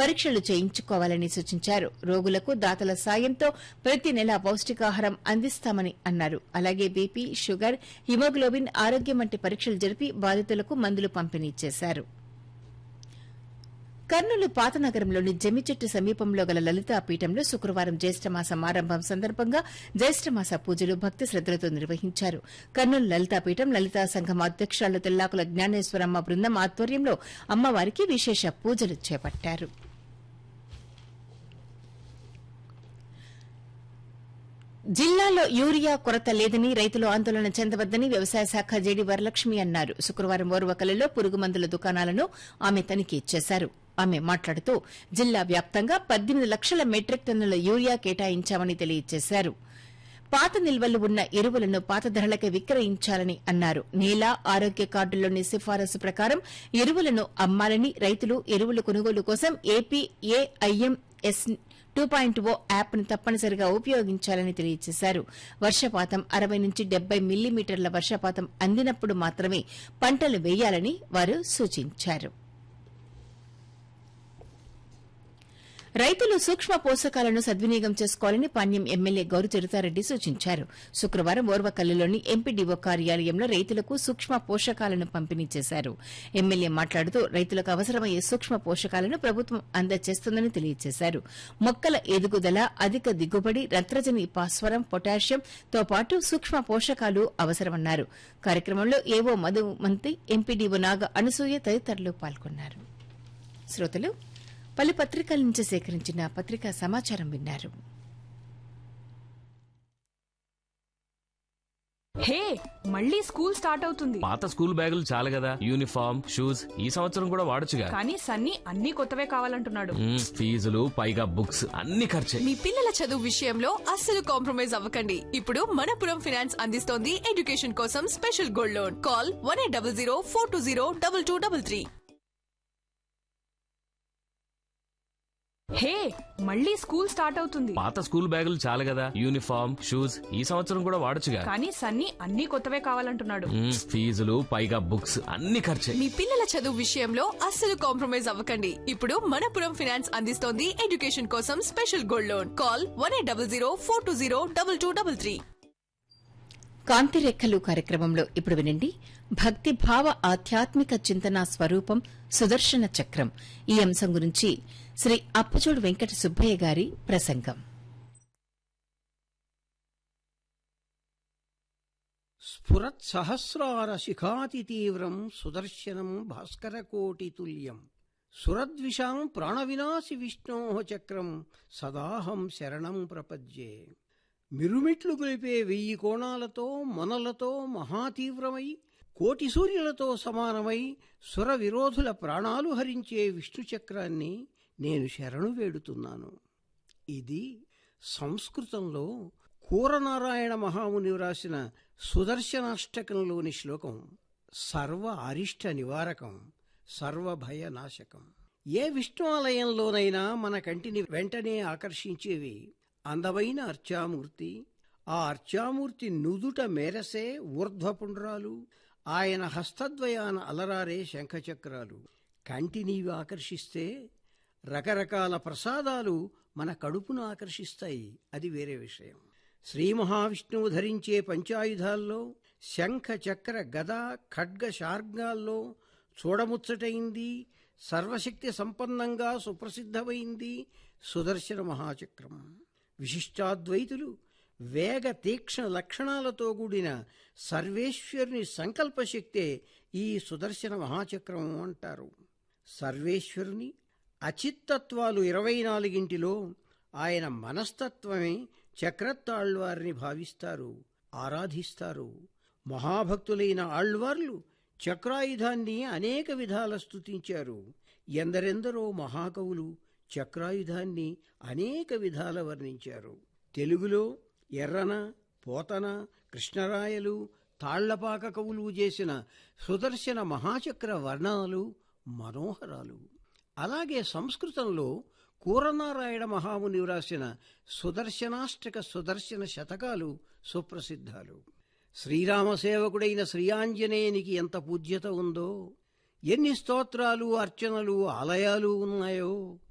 పరీక్షలు చేయించుకోవాలని సూచించారు రోగులకు దాతల సాయంతో ప్రతి నెల పౌష్టికాహారం అందిస్తామని అన్నారు అలాగే బీపీ షుగర్ హిమోగ్లోబిన్ ఆరోగ్యం వంటి పరీక్షలు జరిపి బాధితులకు మందులు పంపిణీ చేశారు కర్నూలు పాతనగరంలోని జమ్మిచెట్టు సమీపంలో గల లలితా పీఠంలో శుక్రవారం జ్యేష్ఠమాసం ఆరంభం సందర్భంగా జ్యేష్ఠమాస పూజలు భక్తి శ్రద్దలతో నిర్వహించారు కర్నూలు లలితాపీఠం లలితా సంఘం అధ్యక్షురాలు తెల్లాకుల జ్ఞానేశ్వరమ్మ బృందం ఆధ్వర్యంలో అమ్మవారికి విశేష పూజలు చేపట్టారు జిల్లాలో యూరియా కొరత లేదని రైతులు ఆందోళన చెందవద్దని వ్యవసాయ శాఖ జేడీ వరలక్ష్మి అన్నారు శుక్రవారం ఓర్వకలలో పురుగు మందుల దుకాణాలను ఆమె తనిఖీ చేశారు ఆమె మాట్లాడుతూ జిల్లా వ్యాప్తంగా పద్దెనిమిది లక్షల మెట్రిక్ టన్నుల యూరియా కేటాయించామని తెలియజేశారు పాత నిల్వలు ఉన్న ఎరువులను పాత ధరలకే విక్రయించాలని అన్నారు నేల ఆరోగ్య కార్డుల్లోని సిఫారసు ప్రకారం ఎరువులను అమ్మాలని రైతులు ఎరువుల కొనుగోలు కోసం AP AIMS two point O యాప్ను తప్పనిసరిగా ఉపయోగించాలని తెలియజేశారు వర్షపాతం అరవై నుంచి డెబ్బై మిల్లీమీటర్ల వర్షపాతం అందినప్పుడు మాత్రమే పంటలు వేయాలని వారు సూచించారు రైతులు సూక్ష్మ పోషకాలను సద్వినియోగం చేసుకోవాలని పాణ్యం ఎమ్మెల్యే గౌరు చిరుతారెడ్డి సూచించారు శుక్రవారం ఓర్వకల్లులోని ఎంపీడీఓ కార్యాలయంలో రైతులకు సూక్ష్మ పోషకాలను పంపిణీ చేశారు ఎమ్మెల్యే మాట్లాడుతూ రైతులకు అవసరమయ్యే సూక్ష్మ పోషకాలను ప్రభుత్వం అందజేస్తుందని తెలియజేశారు మొక్కల ఎదుగుదల అధిక దిగుబడి నత్రజని భాస్వరం పొటాషియం తో పాటు సూక్ష్మ పోషకాలు అవసరమన్నారు కార్యక్రమంలో ఏవో మధుమంతి ఎంపీడీఓ నాగ అనసూయ తదితరులు పాల్గొన్నారు శ్రోతలు పలు పత్రికల నుంచి సేకరించిన పత్రికా సమాచారం విన్నారు హే మళ్ళీ స్కూల్ స్టార్ట్ అవుతుంది పాత స్కూల్ బ్యాగులు చాలు కదా యూనిఫామ్ షూస్ ఈ సంవత్సరం కూడా వాడొచ్చుగా కానీ సన్నీ అన్ని కొత్తవే కావాలంటున్నాడు మ్మ్, ఫీజులు పైగా బుక్స్ అన్ని ఖర్చే మీ పిల్లల చదువు విషయంలో అస్సలు కాంప్రమైజ్ అవ్వకండి ఇప్పుడు మనపురం ఫైనాన్స్ అందిస్తోంది ఎడ్యుకేషన్ కోసం special gold loan call one eight double zero four two zero double two double three hey మళ్ళీ స్కూల్ స్టార్ట్ అవుతుంది పాత స్కూల్ బ్యాగులు చాలు కదా యూనిఫామ్ షూస్ ఈ సంవత్సరం కూడా వాడొచ్చుగా కానీ సన్నీ అన్ని కొత్తవే కావాలంటున్నాడు మ్మ్, ఫీజులు పైగా బుక్స్ అన్ని ఖర్చే మీ పిల్లల చదువు విషయంలో అస్సలు కాంప్రమైజ్ అవ్వకండి ఇప్పుడు మనపురం ఫైనాన్స్ అందిస్తోంది ఎడ్యుకేషన్ కోసం special gold loan call one eight double zero four two zero double two double three కాంతిరెక్కలు కార్యక్రమంలో ఇప్పుడు వినండి భక్తి భావ ఆధ్యాత్మిక చింతన స్వరూపం సుదర్శన చక్రం ఈ అంశం గురించి శ్రీ అప్పచోడు వెంకట సుబ్బయ్య గారి ప్రసంగం స్ఫురత్సహస్రారశిఖాతితీవ్రం సుదర్శనం భాస్కరకోటితుల్యం సురద్విషాం ప్రాణవినాశి విష్ణో చక్రం సదాహం శరణం ప్రపద్యే మిరుమిట్లు గొలిపే వెయ్యి కోణాలతో మొనలతో మహాతీవ్రమై కోటి సూర్యులతో సమానమై సుర విరోధుల ప్రాణాలు హరించే విష్ణు చక్రాన్ని నేను శరణు వేడుతున్నాను ఇది సంస్కృతంలో కూరనారాయణ మహాముని వ్రాసిన సుదర్శనాష్టకంలోని శ్లోకం సర్వ అరిష్ట నివారకం సర్వభయ నాశకం ఏ విష్ణు ఆలయంలోనైనా మన కంటిని వెంటనే ఆకర్షించేవి అందమైన అర్చామూర్తి ఆ అర్చామూర్తి నుదుట మేరసే ఊర్ధ్వపుండ్రాలు ఆయన హస్తద్వయాన అలరారే శంఖచక్రాలు కంటినీవి ఆకర్షిస్తే రకరకాల ప్రసాదాలు మన కడుపును ఆకర్షిస్తాయి అది వేరే విషయం శ్రీ మహావిష్ణువు ధరించే పంచాయుధాల్లో శంఖ చక్ర గద ఖడ్గ శార్గాల్లో చూడముచ్చటైంది సర్వశక్తి సంపన్నంగా సుప్రసిద్ధమైంది సుదర్శన మహాచక్రం విశిష్టాద్వైతులు వేగ తీక్ష్ణ లక్షణాలతో కూడిన సర్వేశ్వరుని సంకల్పశక్తే ఈ సుదర్శన మహాచక్రం అంటారు సర్వేశ్వరుని అచిత్తత్వాలు ఇరవై నాలుగింటిలో ఆయన మనస్తత్వమే చక్రత్తాళ్వారిని భావిస్తారు ఆరాధిస్తారు మహాభక్తులైన ఆళ్వార్లు చక్రాయుధాన్ని అనేక విధాల స్తుతించారు ఎందరెందరో మహాకవులు చక్రాయుధాన్ని అనేక విధాల వర్ణించారు తెలుగులో ఎర్రన పోతన కృష్ణరాయలు తాళ్లపాక కవులు చేసిన సుదర్శన మహాచక్ర వర్ణనలు మనోహరాలు అలాగే సంస్కృతంలో కూరనారాయణ మహాముని వ్రాసిన సుదర్శనాష్టక సుదర్శన శతకాలు సుప్రసిద్ధాలు శ్రీరామ సేవకుడైన శ్రీయాంజనేయునికి ఎంత పూజ్యత ఉందో ఎన్ని స్తోత్రాలు అర్చనలు ఆలయాలు ఉన్నాయో